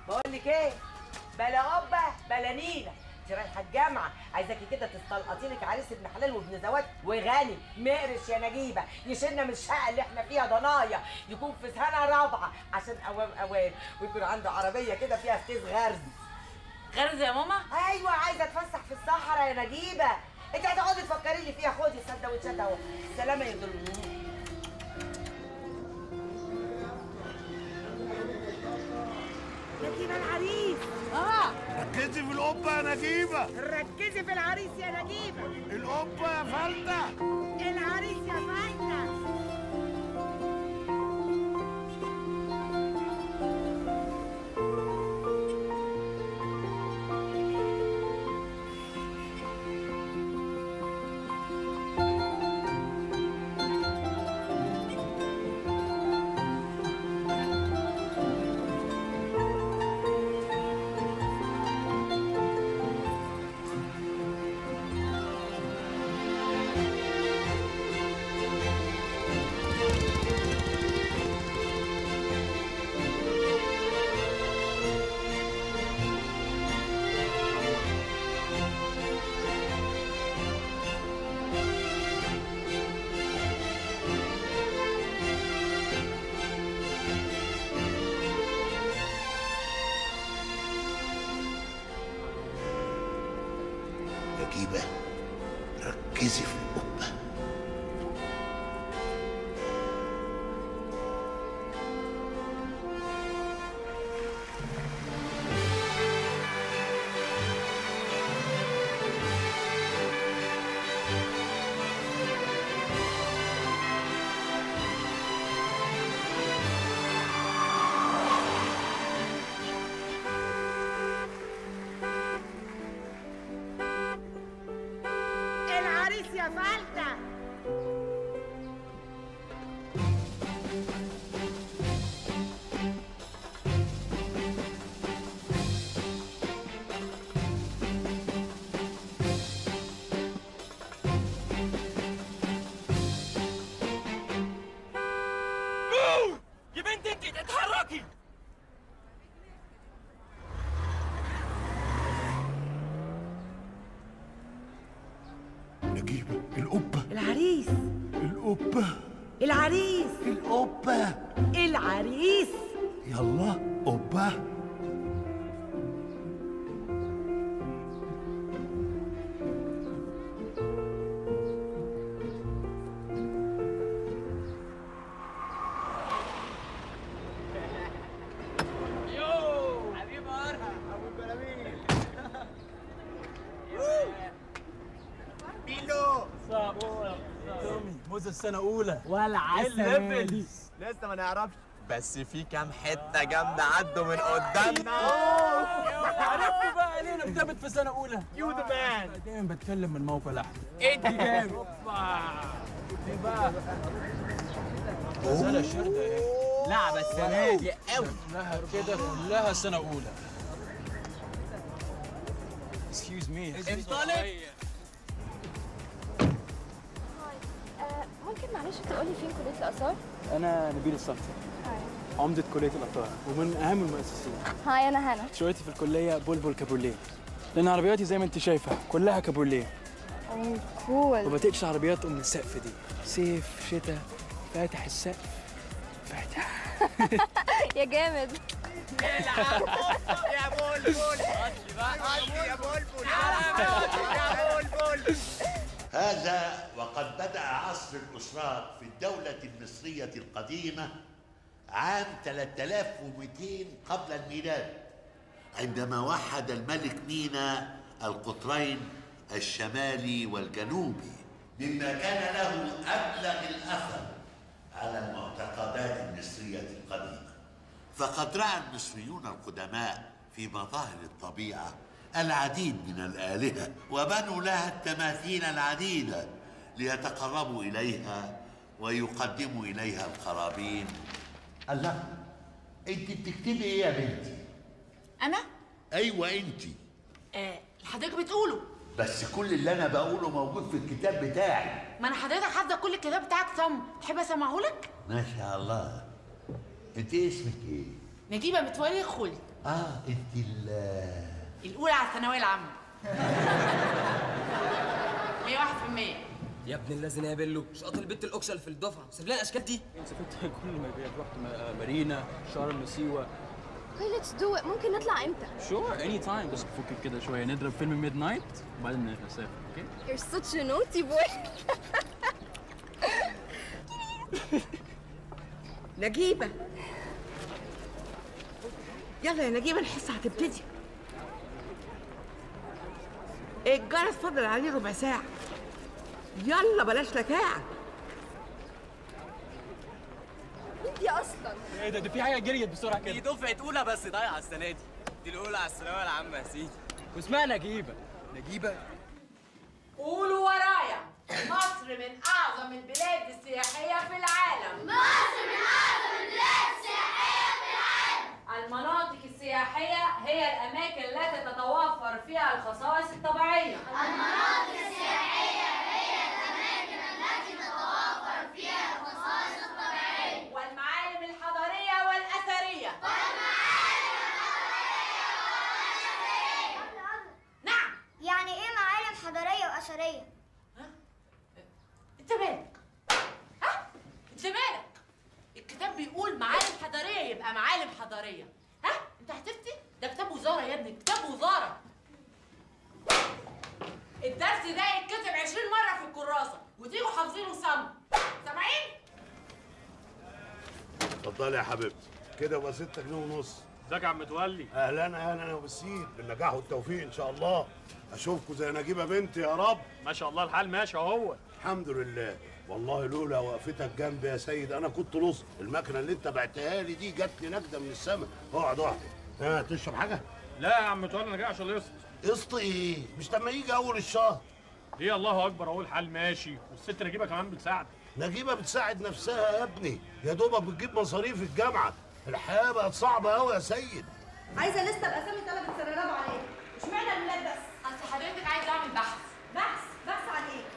بقول لك ايه بلا قبه بلا نيله انت رايحه الجامعه عايزاكي كده تستلقطي لك عريس ابن حلال وابن زواج وغني مقرش يا نجيبه يشيلنا من الشقه اللي احنا فيها ضنايا يكون في سنه رابعه عشان اوام اوام ويكون عنده عربيه كده فيها فتيس غرز غرز يا ماما ايوه عايزه اتفسح في الصحراء يا نجيبه انت هتقعدي تفكري لي فيها خدي السندوتشات اهو سلامه يا دول نجيبه العريس اه ركزي في القبة يا نجيبة ركزي في العريس يا نجيبه القبة يا فلتة العريس يا فايده نجيبة ركزي في القبة العريس يا فلتة يا بنت انت اتحركي نجيبة القبة العريس القبة العريس القبة العريس يلا قبة يو حبيب ارها ابو البلاميل بيلو تومي موز السنة أولى ولا الليفل لسه ما نعرفش بس في كام حته جامده عدوا من قدامنا عرفتوا بقى ليه أنا مثبت في سنة أولى؟ يو ذا مان دايما بتكلم من موقع لحظة ادي جامد دي بقى سنة شردة إيه؟ لعبه السنه دي قوي كلها كده كلها سنة أولى Excuse me انطلق آه، ممكن معلش تقولي فين كلية الآثار؟ أنا نبيل الصفتي عمدة كلية الآثار ومن أهم المؤسسين هاي أنا هنا شغلتي في الكلية بلبل كابورليه لأن عربياتي زي ما أنت شايفة كلها كابورليه أوه كول وما تقش عربيات أم السقف دي صيف شتاء فاتح السقف فاتح يا جامد يا بلبل يا بلبل يا بلبل هذا وقد بدأ عصر الأسرات في الدولة المصرية القديمة عام 3200 قبل الميلاد عندما وحد الملك مينا القطرين الشمالي والجنوبي مما كان له أبلغ الأثر على المعتقدات المصرية القديمة فقد رأى المصريون القدماء في مظاهر الطبيعة العديد من الآلهة وبنوا لها التماثيل العديدة ليتقربوا إليها ويقدموا إليها القرابين الله أنت بتكتبي إيه يا بنتي؟ انا أيوة أنت آه حضرتك بتقوله بس كل اللي أنا بقوله موجود في الكتاب بتاعي ما انا حضرتك حافظه كل الكتاب بتاعك صم تحب اسمعه لك ما شاء الله أنت اسمك إيه؟ نجيبه متولي خلي اه انت ال الاولى على الثانويه العامه 101% يا ابن الذين يا بيلو مش قاطل البت الاكشه اللي في الدفعه سيب لنا الاشكال دي سافرت كل ما بيت رحت م- مارينا شرم سيوه اوكي ليتس دو ات ممكن نطلع امتى شور اني تايم بس فكك كده شويه نضرب فيلم ميد نايت وبعدين نسافر اوكي You're such a naughty boy نجيبه يلا يا نجيبه الحصه هتبتدي الجرس فضل عليه ربع ساعه يلا بلاش لكاعه انت اصلا ايه ده ده في حاجه جريت بسرعه دي كده دفعه اولى بس ضايعه السنه دي دي الاولى على الثانويه العامه يا سيدي واسمها نجيبه نجيبه قولوا ورايا مصر من اعظم البلاد السياحيه في العالم مصر من اعظم البلاد السياحيه في العالم المناطق السياحيه هي الاماكن التي تتوفر فيها الخصائص الطبيعيه والمعالم الحضاريه والاثريه نعم يعني ايه معالم حضارية وأثرية؟ انت مالك ها انت مالك الكتاب بيقول معالم حضاريه يبقى معالم حضاريه ها انت هتفتي ده كتاب وزاره يا ابني كتاب وزاره الدرس ده يتكتب 20 مره في الكراسه وتيجوا حافظينه صم سامعين اتفضلي يا حبيبتي كده يبقى 6 جنيه ونص ازيك يا عم متولي اهلا اهلا يا وسيم بالنجاح والتوفيق ان شاء الله اشوفكم زي نجيبه بنتي يا رب ما شاء الله الحال ماشي اهو الحمد لله والله لولا وقفتك جنبي يا سيد انا كنت لص المكنه اللي انت بعتها لي دي جات لي نجده من السماء اقعد اقعد ها تشرب حاجه لا يا عم متولي انا جاي عشان القسط قسط ايه مش لما يجي اول الشهر ليه الله اكبر اهو الحال ماشي والست نجيبه كمان بتساعد نجيبه بتساعد نفسها يا ابني يا دوبك بتجيب مصاريف الجامعه الحياه بقت صعبه قوي يا سيد عايزة لستة بأسامي طلبة سنة رابعة ليه؟ اشمعنى الولاد بس؟ اصل حضرتك عايز اعمل بحث بحث بحث عن ايه؟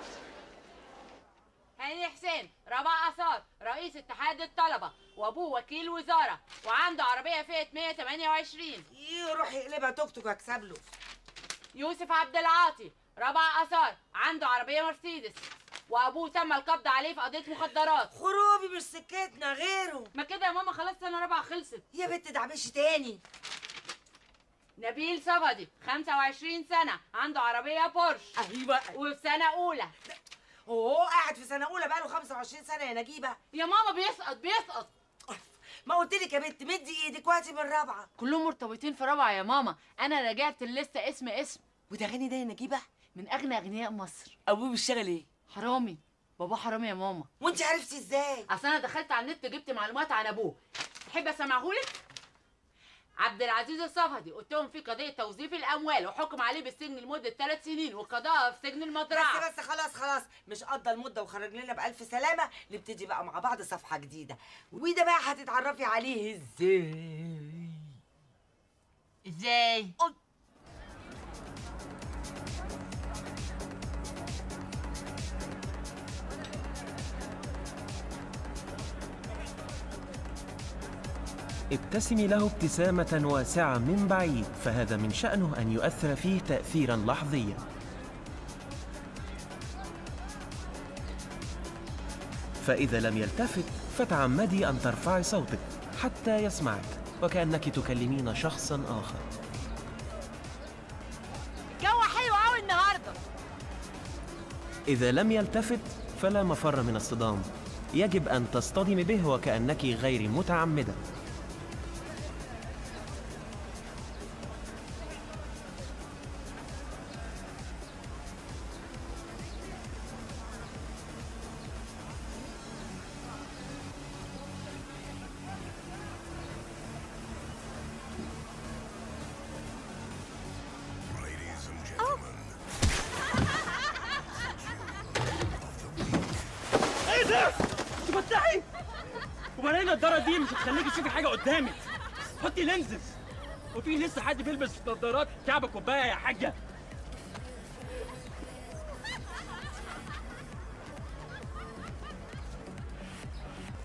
هاني حسين رابع اثار رئيس اتحاد الطلبه وابوه وكيل وزاره وعنده عربيه فيت 128 يروح يقلبها توك توك اكسب له يوسف عبد العاطي رابع اثار عنده عربيه مرسيدس وابوه تم القبض عليه في قضيه مخدرات خروبي مش سكتنا غيره ما كده يا ماما خلاص سنه رابعه خلصت يا بنت دعبش تاني نبيل صفدي 25 سنه عنده عربيه بورش ايوه وفي سنه اولى وهو قاعد في سنه اولى بقاله 25 سنه يا نجيبه يا ماما بيسقط بيسقط ما قلت لك يا بنت مدي ايدك وقتي من رابعه كلهم مرتبطين في رابعه يا ماما انا رجعت الليسته اسم اسم وده غني ده يا نجيبه من اغنى اغنياء مصر ابوه بيشتغل ايه حرامي بابا حرامي يا ماما وانت عرفتي ازاي اصل انا دخلت على النت جبت معلومات عن ابوه تحب اسمعهولك عبد العزيز الصفدي قلتهم في قضيه توظيف الاموال وحكم عليه بالسجن لمده ثلاث سنين وقضاء في سجن المزرعه بس بس خلاص خلاص مش قضى المده وخرج لنا بالف سلامه نبتدي بقى مع بعض صفحه جديده وده بقى هتتعرفي عليه ازاي ازاي ابتسمي له ابتسامة واسعة من بعيد فهذا من شأنه أن يؤثر فيه تأثيرا لحظيا فإذا لم يلتفت فتعمدي أن ترفعي صوتك حتى يسمعك وكأنك تكلمين شخصا آخر جو حلو قوي النهارده إذا لم يلتفت فلا مفر من الصدام يجب أن تصطدمي به وكأنك غير متعمدة ايه ده؟ انت فتحي؟ وبعدين النضاره دي مش هتخليكي تشوفي حاجه قدامك حطي لينزز وفي لسه حد بيلبس نضارات كعب كوبايه يا حاجه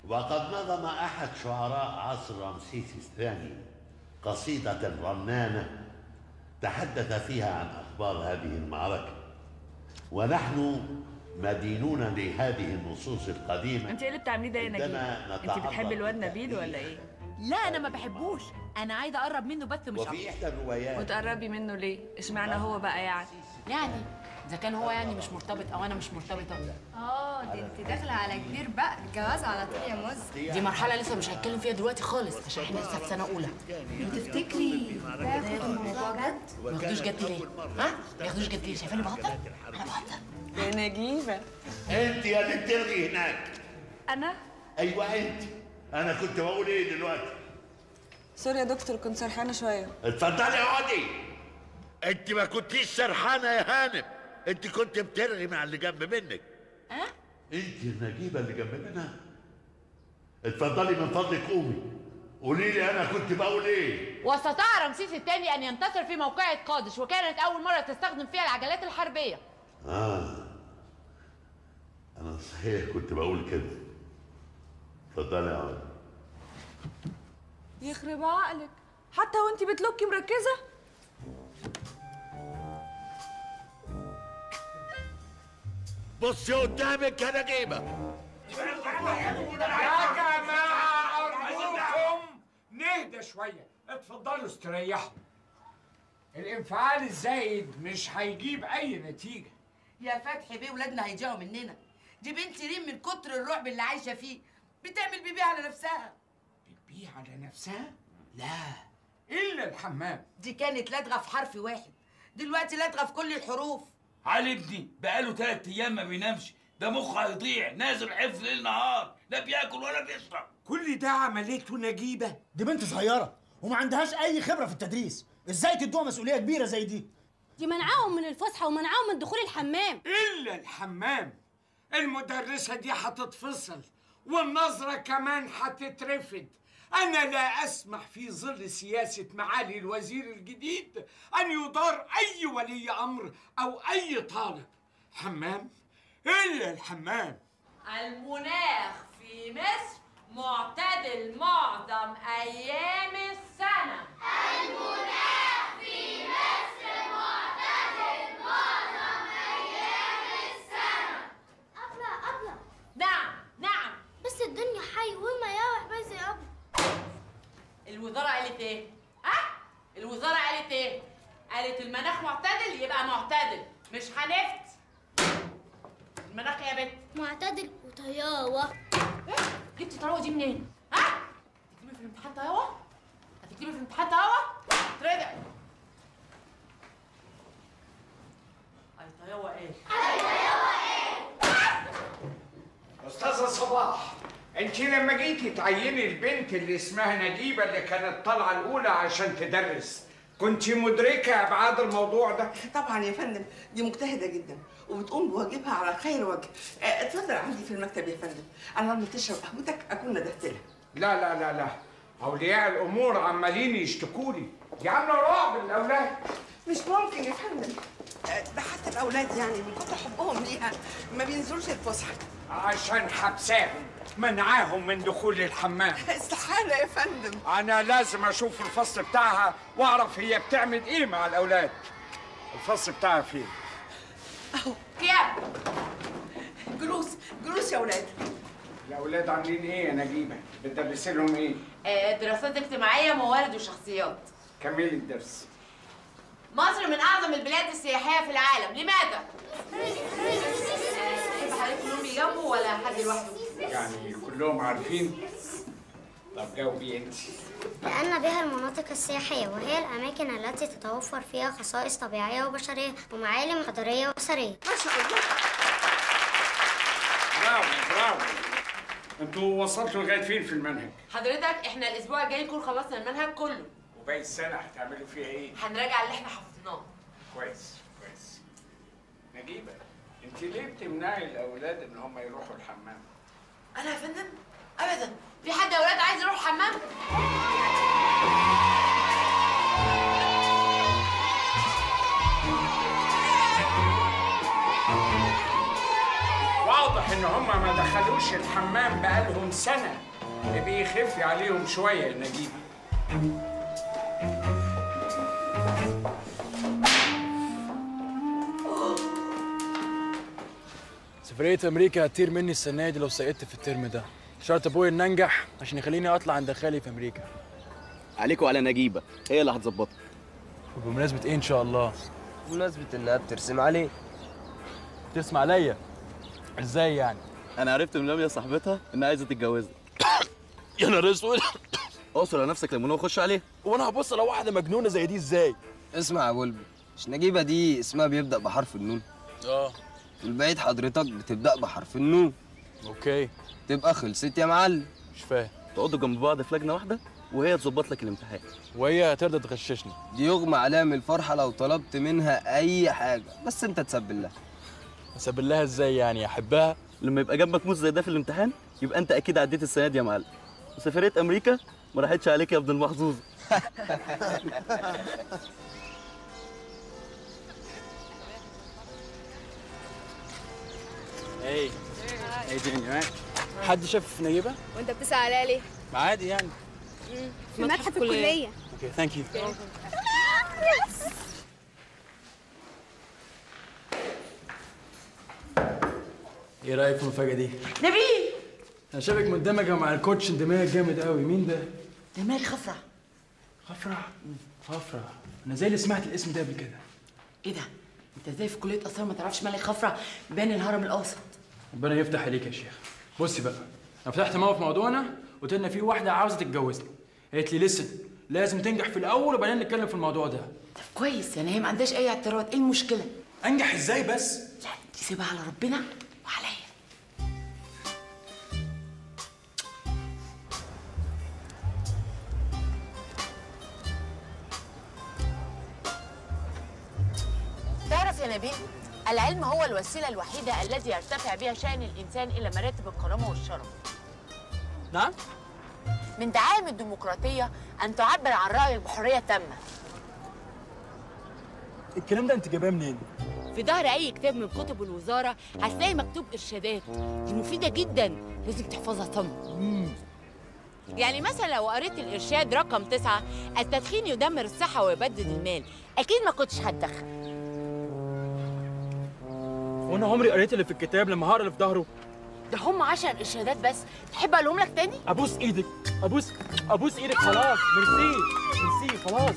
وقد نظم أحد شعراء عصر رمسيس الثاني قصيدة رنانة تحدث فيها عن أخبار هذه المعركة ونحن مدينون لهذه النصوص القديمة انت ايه اللي بتعمليه ده يا نجيب عندما انت نتعرض بتحبي الواد نبيل ولا ايه لا انا ما بحبوش انا عايزه اقرب منه بس مش وفي اكتر إحدى الروايات وتقربي منه ليه اشمعنى هو بقى يعني يعني اذا كان هو يعني مش مرتبط او انا مش مرتبطه اه دي انت داخله على كبير بقى الجواز على طول يا مز دي مرحله لسه مش هنتكلم فيها دلوقتي خالص عشان احنا لسه في سنه اولى تفتكري ده ياخد الموضوع جد ما ياخدوش جد ليه ها ما ياخدوش جد ليه شايفاني بهزر انا بهزر يا نجيبه أنت يا اللي بتلغي هناك انا أيوة أنت أنا كنت بقول إيه دلوقتي سوري يا دكتور كنت سرحانه شويه اتفضلي اقعدي انت ما كنتيش سرحانه يا هانم انت كنت بترغي مع اللي جنب منك ها انت النجيبه اللي جنب منها اتفضلي من فضلك قومي قولي لي انا كنت بقول ايه واستطاع رمسيس الثاني ان ينتصر في موقعة قادش وكانت اول مره تستخدم فيها العجلات الحربيه اه انا صحيح كنت بقول كده اتفضلي اقعدي يخرب عقلك حتى وانت بتلوكي مركزه بصي قدامك يا نجيبه يا جماعة أرجوكم نهدى شوية اتفضلوا استريحوا الانفعال الزايد مش هيجيب أي نتيجة يا فتحي بيه ولادنا هيجيعوا مننا دي بنت ريم من كتر الرعب اللي عايشه فيه بتعمل بيبي على نفسها بتبيه على نفسها؟ لا إلا الحمام دي كانت لدغه في حرف واحد دلوقتي لدغه في كل الحروف علي ابني بقاله تلات ايام ما بينامش ده مخه هيضيع نازل حفظ ليل نهار لا بياكل ولا بيشرب كل ده عملته نجيبة دي بنت صغيرة وما عندهاش أي خبرة في التدريس، إزاي تدوها مسؤولية كبيرة زي دي؟ دي منعاهم من الفسحه ومنعاهم من دخول الحمام إلا الحمام المدرسة دي هتتفصل والنظرة كمان هتترفد أنا لا أسمح في ظل سياسة معالي الوزير الجديد أن يدار أي ولي أمر أو أي طالب حمام إلا الحمام المناخ في مصر معتدل معظم ايام السنه المناخ في مصر معتدل معظم أيام السنة أبلة أبلة نعم نعم بس الدنيا حي والمياوح بس يا أبلة الوزاره قالت ايه ها الوزاره قالت ايه قالت المناخ معتدل يبقى معتدل مش هنفت المناخ يا بنت معتدل وطياوة جبتي طراوه دي منين ها هتكتبي في الامتحان طراوه هتكتبي في الامتحان طراوه ترجع اي طراوه ايه أستاذة صباح أنت لما جيتي تعيني البنت اللي اسمها نجيبة اللي كانت طالعة الأولى عشان تدرس كنت مدركة أبعاد الموضوع ده؟ طبعا يا فندم دي مجتهده جدا وبتقوم بواجبها على خير وجه آه، اتفضل عندي في المكتب يا فندم انا لما تشرب قهوتك اكون ندهت لها لا لا لا لا أولياء الأمور عمالين يشتكولي دي عاملة رعب للأولاد مش ممكن يا فندم آه، ده حتى الاولاد يعني من كتر حبهم ليها ما بينزلوش الفسحه عشان حبساهم منعاهم من دخول الحمام استحاله يا فندم أنا لازم أشوف الفصل بتاعها وأعرف هي بتعمل إيه مع الأولاد الفصل بتاعها فين؟ كياب جلوس جلوس يا اولاد الأولاد عاملين إيه يا نجيبة؟ بتدرسي لهم إيه؟ آه، دراسات اجتماعيه موارد وشخصيات كملي الدرس مصر من اعظم البلاد السياحيه في العالم لماذا تحب حضرتك كلهم بيجاوبوا ولا حد لوحده يعني كلهم عارفين طب جاوبي انت لأن بها المناطق السياحية وهي الأماكن التي تتوفر فيها خصائص طبيعية وبشرية ومعالم حضارية وأثرية ما شاء الله برافو برافو انتوا وصلتوا لغايه فين في المنهج؟ حضرتك احنا الاسبوع الجاي نكون خلصنا المنهج كله وباقي السنه هتعملوا فيها ايه؟ هنراجع اللي احنا حفظناه كويس كويس نجيبه انت ليه بتمنعي الاولاد ان هم يروحوا الحمام؟ انا يا فندم ابدا في حد يا اولاد عايز يروح حمام واضح ان ان هما ما دخلوش الحمام بقالهم سنه بيخف عليهم شويه يا نجيب سفرية أمريكا هتطير مني السنة دي لو سقطت في الترم ده شرط أبويا إن أنجح عشان يخليني أطلع عند خالي في أمريكا عليكوا على نجيبه هي اللي هتظبطك وبمناسبة إيه إن شاء الله؟ بمناسبه انها بترسم عليه ترسم عليا إزاي يعني؟ انا عرفت من لميا صاحبتها انها عايزه تتجوزك يا نهار اسود اقصر على نفسك لما اخش عليه وانا هبص على واحده مجنونه زي دي ازاي اسمع يا بلبل مش نجيبه دي اسمها بيبدا بحرف النون اه والبقيه حضرتك بتبدا بحرف النون اوكي تبقى خلصت يا معلم مش فاهم تقعدوا جنب بعض في لجنه واحده وهي تظبط لك الامتحان وهي هترضى تغششني دي يغمى عليها من الفرحه لو طلبت منها اي حاجه بس انت تسبل لها اسبل لها ازاي يعني احبها لما يبقى جنبك موز زي ده في الامتحان يبقى انت اكيد عديت السنه دي يا معلم وسفريه امريكا ما راحتش عليك يا ابن المحظوظ ايه ايه دي حد شاف نجيبه؟ وانت بتسأل عليها ليه؟ ما عادي يعني في متحف الكلية اوكي ثانك يو ايه رايك في المفاجاه دي؟ نبيل انا شايفك مندمجه مع الكوتش اندماج جامد قوي مين ده؟ دماغ خفرة خفرة خفرة انا زي اللي سمعت الاسم ده قبل كده ايه ده؟ انت ازاي في كلية اثار ما تعرفش ملك خفرة بين الهرم الاوسط ربنا يفتح عليك يا شيخ بصي بقى انا فتحت موقف موضوعنا قلت لنا في واحده عاوزه تتجوزني قالت لي لسه لازم تنجح في الاول وبعدين نتكلم في الموضوع ده طب كويس يعني هي ما عندهاش اي اعتراض ايه المشكلة؟ انجح ازاي بس؟ لا دي سيبها على ربنا وعليا تعرف يا نبيل العلم هو الوسيلة الوحيدة التي يرتفع بها شأن الإنسان إلى مراتب الكرامة والشرف نعم من دعائم الديمقراطية أن تعبر عن رأيك بحرية تامة الكلام ده انت جايباه منين؟ في ظهر أي كتاب من كتب الوزارة هتلاقي مكتوب إرشادات دي مفيدة جدا لازم تحفظها صم يعني مثلا لو قريت الإرشاد رقم تسعة التدخين يدمر الصحة ويبدد المال أكيد ما كنتش هتدخن وانا عمري قريت اللي في الكتاب لما هقرا اللي في ظهره ده هم عشر إرشادات بس تحب أقولهم لك تاني؟ ابوس ايدك ابوس ابوس ايدك خلاص ميرسي ميرسي خلاص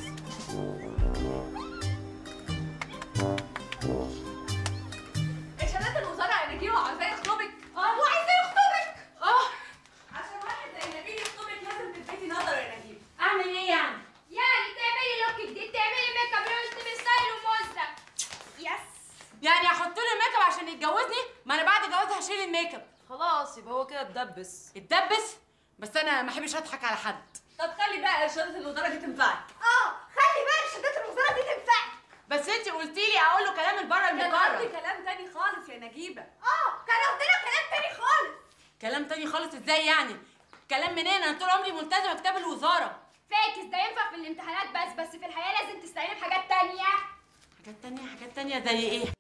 ارشادات الوزاره يا نجيب عايزاه يخطبك اه هو عايزاه يخطبك اه عشان واحد زي نبيل يخطبك لازم تلفتي نظره يا نجيب أعمل إيه يعني؟ يعني تعملي لوك جديد تعملي ميك اب يوز ستايل وموزة يس يعني احط له الميك اب عشان يتجوزني ما انا بعد جوازها هشيل الميك اب خلاص يبقى هو كده اتدبس اتدبس بس انا ما احبش اضحك على حد طب خلي بقى ارشادات الوزاره دي تنفعك اه خلي بقى ارشادات الوزاره دي تنفعك بس انت قلتي لي اقول له كلام البره كان المقرر قصدي كلام تاني خالص يا نجيبه اه كان قصدنا كلام تاني خالص كلام تاني خالص ازاي يعني كلام منين انا طول عمري ملتزمه كتاب الوزاره فاكس ده ينفع في الامتحانات بس بس في الحياه لازم تستعيني بحاجات تانية حاجات تانية حاجات تانية زي ايه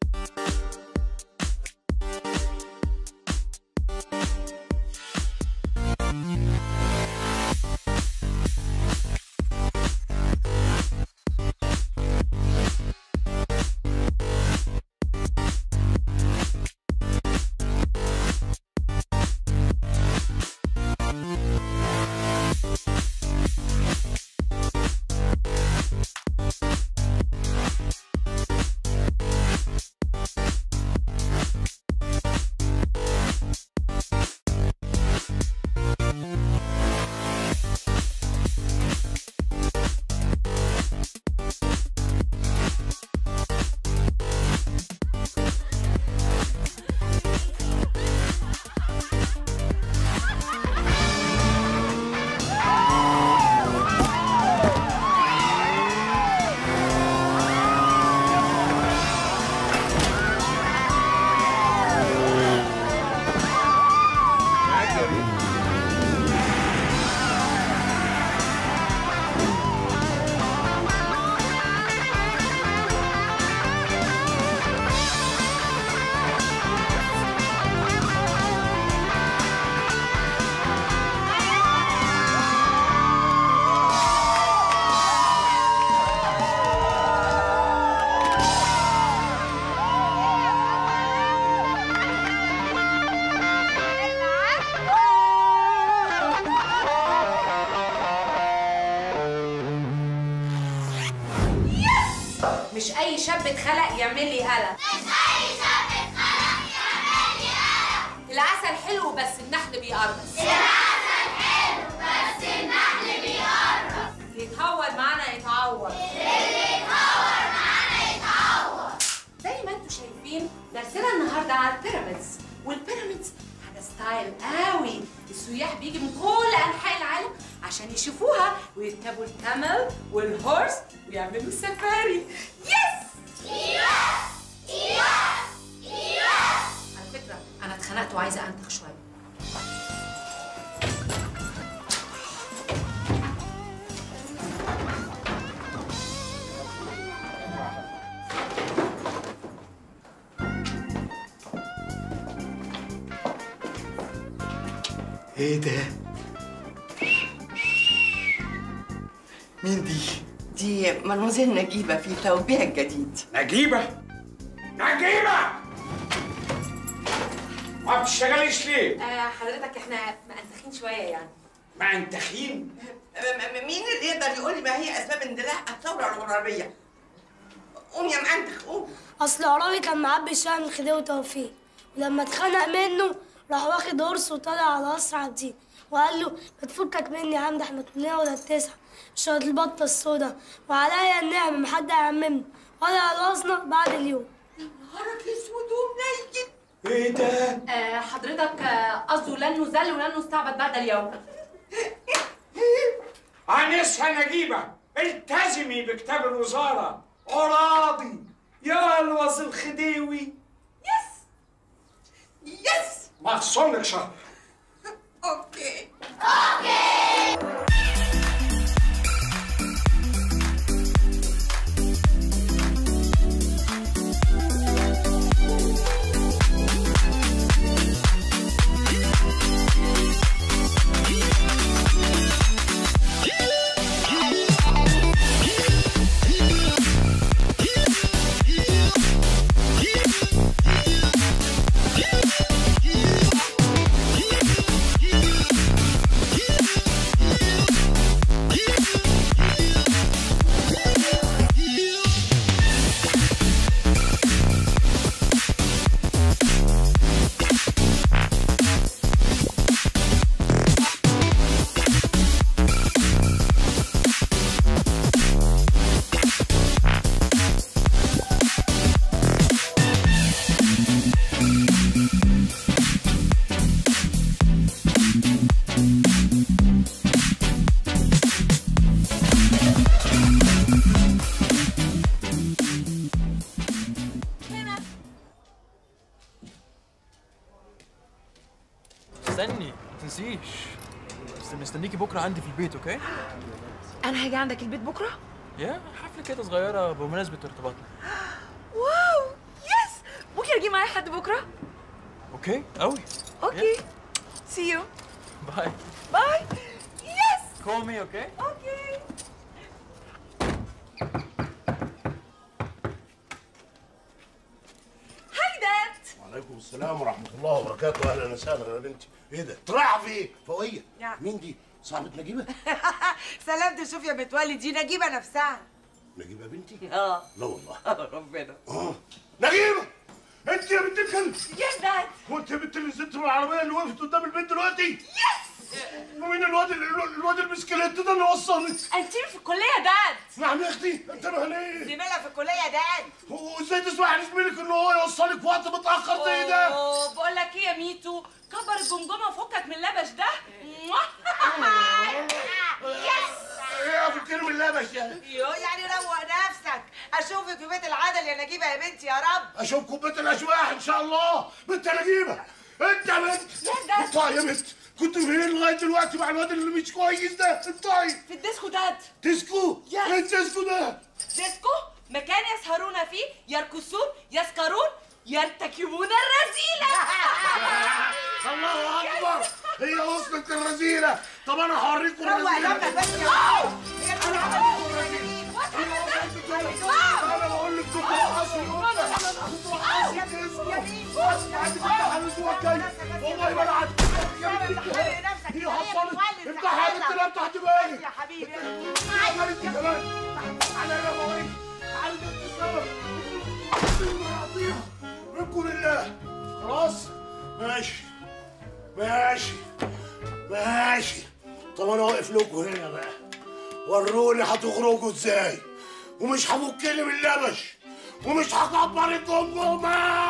مش اي شاب اتخلق يعمل لي قلق مش أي شاب اتخلق يعمل لي قلق العسل حلو بس النحل بيقرص العسل حلو بس النحل بيقرب اللي يتهور معانا يتعور اللي يتهور معانا يتعور زي ما انتم شايفين درسنا النهارده على البيراميدز والبيراميدز حاجه ستايل قوي السياح بيجي من كل انحاء العالم عشان يشوفوها ويركبوا الكامل والهورس ويعملوا سفاري يس يس يس يس على فكره انا اتخنقت وعايزه انتخ شويه ايه ده؟ مين دي؟ دي مدموزيل نجيبة في ثوبها الجديد نجيبة نجيبة ما بتشتغليش ليه؟ آه حضرتك احنا مأنتخين شويه يعني ما انت خين م- م- مين اللي يقدر يقول لي ما هي اسباب اندلاع الثوره الغرابيه؟ قوم يا معنتخ قوم اصل عرابي كان معبي الشقه من خديوي وتوفيق ولما اتخنق منه راح واخد قرص وطالع على اسرع عبدين وقال له ما تفكك مني يا عم ده احنا كلنا ولا التسعه شويه البطه السودا وعليا النعمه ما حد هيعممنا ولا خلصنا بعد اليوم نهارك اسود ومنيل ايه ده؟ آه حضرتك آه، قصده لن نزل ولن نستعبد بعد اليوم عنسها نجيبة التزمي بكتاب الوزارة عراضي يا الوز الخديوي يس يس مخصوم لك شهر اوكي استني ما تنسيش بس مستنيكي بكره عندي في البيت اوكي؟ انا هاجي عندك البيت بكره يا حفله كده صغيره بمناسبه ارتباطنا واو يس ممكن اجي معايا حد بكره اوكي قوي اوكي سي يو باي باي يس كول مي اوكي اوكي هاي داد وعليكم السلام ورحمه الله وبركاته اهلا وسهلا يا بنتي ايه ده طلع في ايه فوقيه نعم. مين دي صاحبه نجيبه سلام تشوف يا متولي دي نجيبه نفسها نجيبه بنتي اه لا والله ربنا اه نجيبه انت يا بنت الكلب يس داد وانت يا بنت اللي نزلت من العربيه اللي وقفت قدام البيت دلوقتي يس ومين الواد الواد البسكليت ده اللي وصلك انتي في الكليه داد نعم يا اختي انت ليه زميلها في الكليه يا داد وازاي تسمح لزميلك ان هو يوصلك في وقت متاخر زي ده أوه، بقول لك ايه يا ميتو كبر الجمجمه وفكك من اللبش ده يس ايه ابو الكريم اللبش ده يو يعني روق نفسك اشوفك في بيت العدل يا نجيبه يا بنتي يا رب اشوفكم بيت الاشواح ان شاء الله بنت نجيبه انت يا بنت انطقي يا بنت كنت فين لغايه دلوقتي مع الواد اللي مش كويس ده انطقي في الديسكو داد ديسكو ايه الديسكو ده ديسكو مكان يسهرون فيه يرقصون يسكرون يرتكبون الرذيلة الله اكبر هي وصلت الرذيله طب انا هوريكم روق الرذيله نفسك بس يا أوه! رب انا انا بقول لك كنت رقصوا والله ما العب هي حصلت افتح يا بنت لا تحت بالي يا حبيبي عملت كمان انا لا بقول تعالي بنت خلوكوا هنا بقى وروني هتخرجوا ازاي ومش هفكني من اللبش ومش هكبر الجمجمه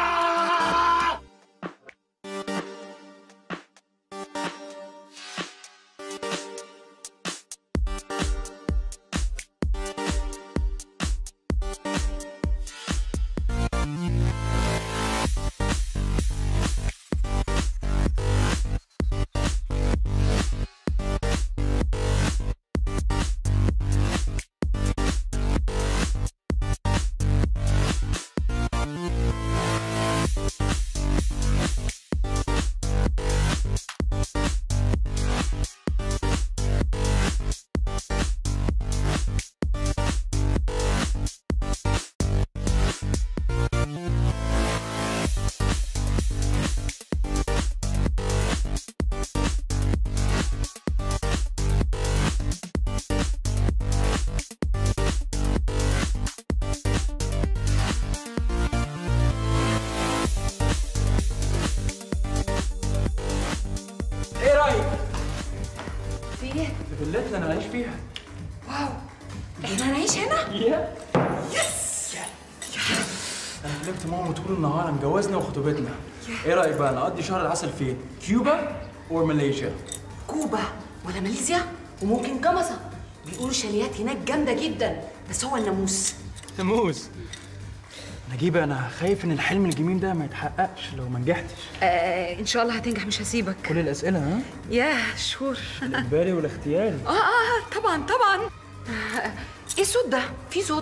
ايه رايك في ايه؟ في فيلتنا انا عايش فيها واو احنا هنعيش هنا؟ يا يس انا كلمت ماما طول النهار مجوزنا وخطوبتنا ايه رايك بقى نقضي شهر العسل فين كيوبا اور ماليزيا كوبا ولا ماليزيا وممكن جمصة بيقولوا شاليات هناك جامدة جدا بس هو الناموس ناموس نجيبة انا خايف ان الحلم الجميل ده ما يتحققش لو ما نجحتش آه ان شاء الله هتنجح مش هسيبك كل الاسئله ها يا شور الاجباري والاختياري اه اه طبعا طبعا آه، ايه الصوت ده؟ في صوت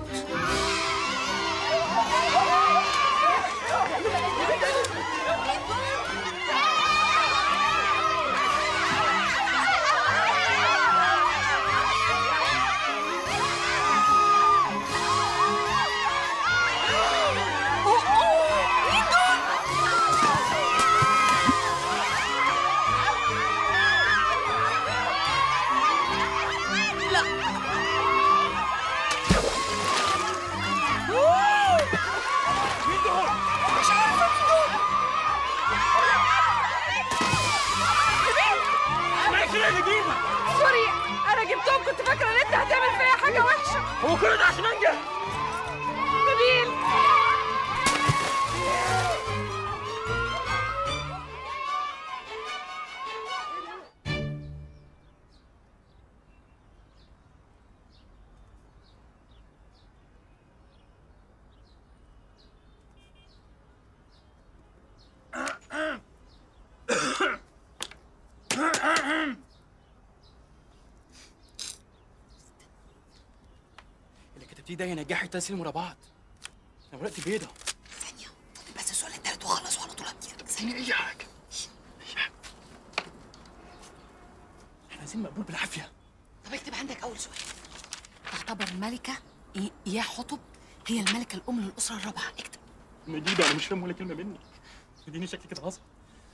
لا مين دول؟ مش عارفة مين دول ماشي يا نجيبة سوري انا جبتهم كنت فاكرة ان انت هتعمل فيا حاجة وحشة هو كل ده عشان انجح نبيل اللي كتبتيه ده ينجحك تلات سنين ورا بعض انا ورقتي بيضة بس السؤال التالت وخلص وعلى طول هتطير ثانية اي حاجة أي حاجة. احنا عايزين مقبول بالعافية طب اكتب عندك أول سؤال تعتبر الملكة إي- يا حطب هي الملكة الأم للأسرة الرابعة اكتب نجيبة انا مش فاهم ولا كلمة منك اديني شكلي كده عصب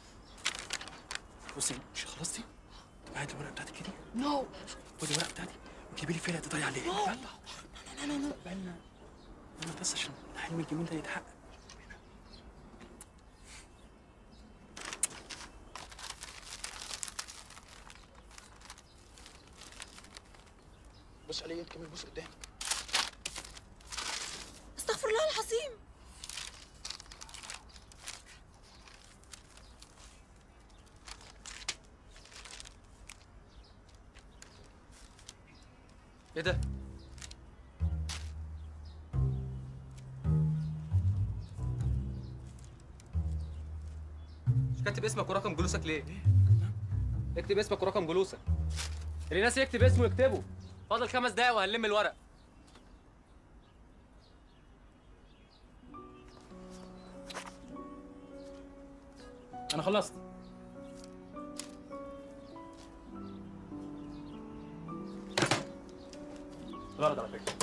بصي مش خلصتي؟ هاتي الورقة بتاعتك كده نو خدي الورقة بتاعتي وجيبي لي فيها اللي هتضيع عليه نو. يلا لا لا لا بالنا انا بس عشان الحلم الجميل ده يتحقق بص عليا انت كمان بص قدامك استغفر الله العظيم ايه ده؟ مش كاتب اسمك ورقم جلوسك ليه؟ اكتب اسمك ورقم جلوسك اللي ناس يكتب اسمه يكتبه فاضل خمس دقايق وهنلم الورق انا خلصت غلط على فكرة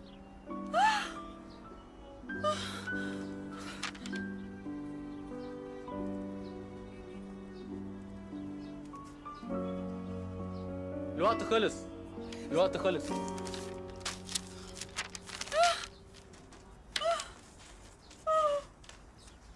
الوقت خلص الوقت خلص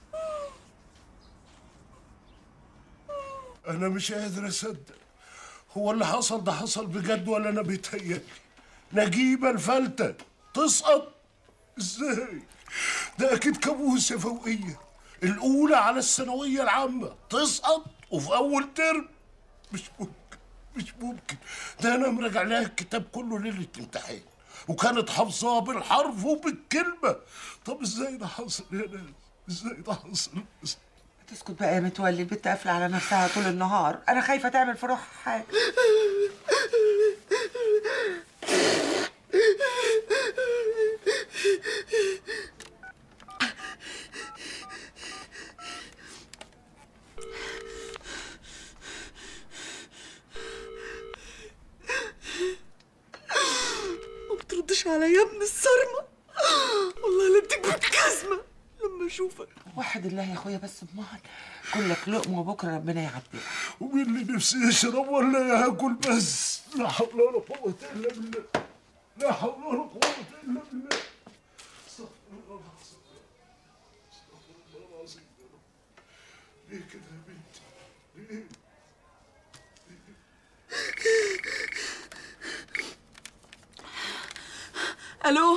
انا مش قادر اصدق هو اللي حصل ده حصل بجد ولا انا بيتهيألي نجيبه الفلتة تسقط ازاي ده اكيد كابوس يا فوقيه الاولى على الثانويه العامه تسقط وفي اول ترم مش ممكن مش ممكن ده انا مراجع لها الكتاب كله ليله امتحان وكانت حافظاه بالحرف وبالكلمه طب ازاي ده حصل يا ناس ازاي ده حصل تسكت بقى يا متولي البت قافله على نفسها طول النهار انا خايفه تعمل في روحها حاجه ما بتردش عليا يا ابن الصرمة والله لا بتكبر كزمة لما اشوفك وحد الله يا اخويا بس بمهل كلك لقمه وبكره ربنا يعديها ومين اللي نفسي يشرب ولا ياكل بس لا حول ولا قوه الا بالله لا حول ولا قوه الا بالله استغفر الله العظيم استغفر الله العظيم يا رب ليه كده يا بنتي ليه الو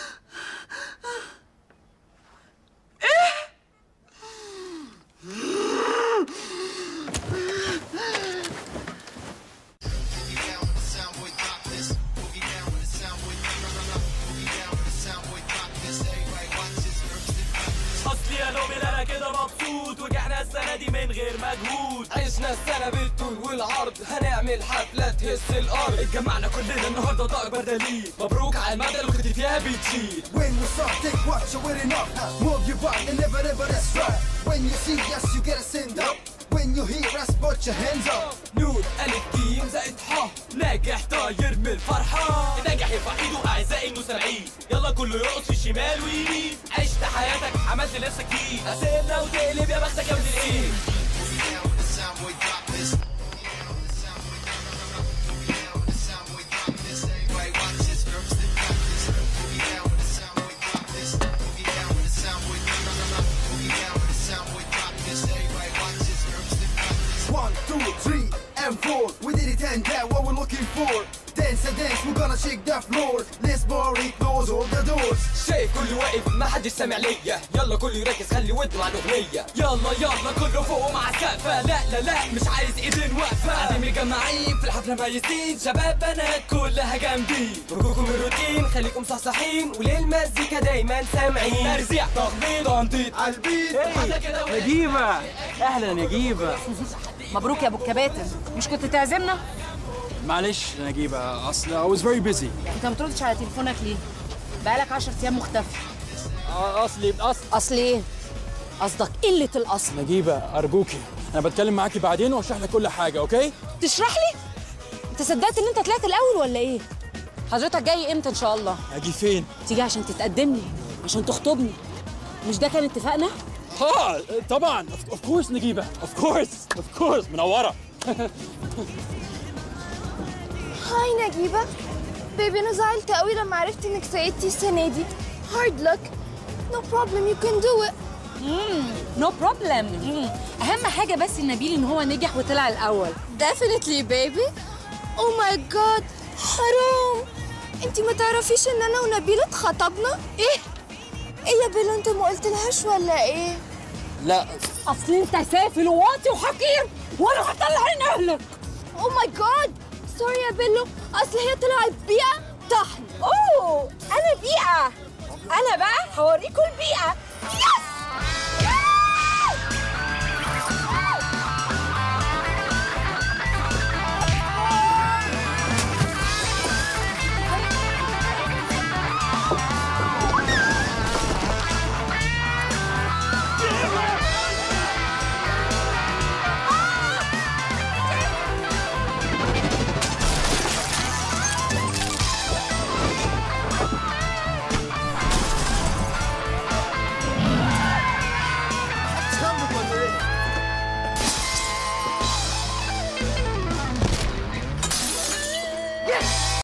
اصلي يا نوبل انا كده مبسوط وجعنا السنه دي من غير مجهود عشنا السنة بالطول والعرض هنعمل حفلة تهز الأرض اتجمعنا كلنا النهاردة طاقة بردلين مبروك على المدى وخدت فيها بتشيل When we start, take what you're wearing up. Move your body and never ever that's right. When you see us, you gotta stand up. When you hear us, put your hands up. نور ألف جيم زائد ح ناجح طاير من الفرحة ناجح يرفع ايده اعزائي المستمعين يلا كله يرقص في الشمال ويمين عشت حياتك عملت لنفسك ايه قسمنا وتقلب يا بختك يا ابن الايه One, two, three, and four. We did it and that what we're looking for. Dance and dance, we're gonna shake the floor. Let's party, close all the doors. شايف كله واقف ما حدش سامع ليا يلا كله يركز خلي ودنه مع الاغنيه يلا يلا كله فوق مع السقفه لا لا لا مش عايز ايدين واقفه قاعدين متجمعين في الحفله ميزين شباب بنات كلها جامدين فكوكم من الروتين خليكم صحصحين وللمزيكا دايما سامعين ترزيع تخبيط تنطيط على البيت الحفله كده نجيبة اهلا نجيبة مبروك يا ابو الكباتن مش كنت تعزمنا معلش يا نجيبة اصل I was very busy انت ما بتردش على تليفونك ليه بقالك 10 ايام مختفي اصلي اصل اصل ايه قصدك قله الاصل نجيبة ارجوكي انا بتكلم معاكي بعدين واشرح لك كل حاجة اوكي تشرح لي انت صدقت ان انت طلعت الاول ولا ايه حضرتك جاي امتى ان شاء الله اجي فين تيجي عشان تتقدم لي عشان تخطبني مش ده كان اتفاقنا اه طبعا اوف كورس نجيبة اوف كورس اوف كورس منورة هاي نجيبة بيبي أنا زعلت قوي لما عرفت إنك سقطتي السنة دي هارد لك نو بروبلم يو كان دو ات نو بروبلم اهم حاجه بس نبيل ان هو نجح وطلع الاول definitely baby oh my god حرام انتي ما تعرفيش ان انا ونبيل اتخطبنا ايه ايه يا بيلا انت ما قلتلهاش ولا ايه لا اصل انت سافل وواطي وحقير وانا هطلع عين اهلك او ماي جاد سوري يا بيلو اصل هي طلعت بيئة طحن اوه انا بيئه انا بقى هوريكم البيئه يس Yes!